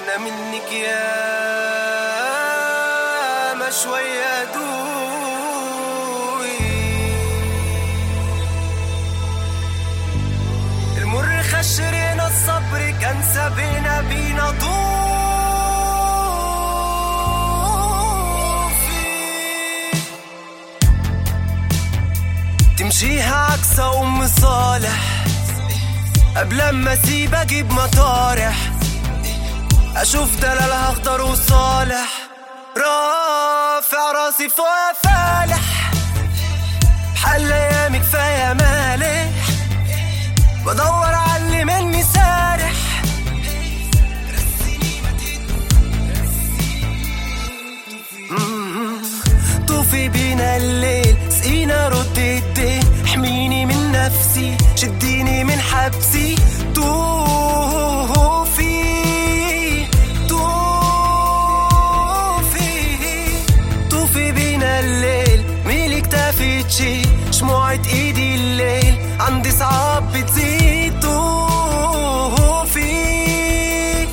انا منك يا ما شوية دوي المر خشرنا الصبر كان سابنا بينا طوفي تمشيها عكس ام صالح قبل ما اسيب اجيب مطارح اشوف دلالها اخضر وصالح رافع راسي فوق فالح حل ايامي كفايه مالح بدور على اللي مني سارح مم. طوفي بينا الليل سقينا رد الدين احميني من نفسي شديني من حبسي طوفي طوفي طوفي بينا الليل ميلي كتافي تشي شموعة ايدي الليل عندي صعاب بتزيد طوفي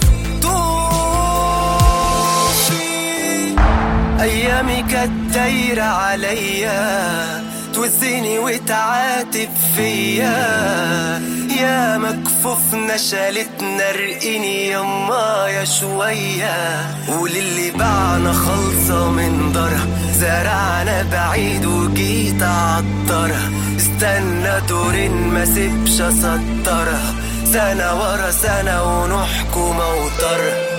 طوفي ايامي كانت دايرة عليا توزيني وتعاتب فيا يا مكفوفنا شالتنا رقيني يما يا شوية وللي باعنا خلصة من درها زرعنا بعيد وجيت عطرها استنى دورين ما سيبش اسطرها سنة ورا سنة ونحكم اوترها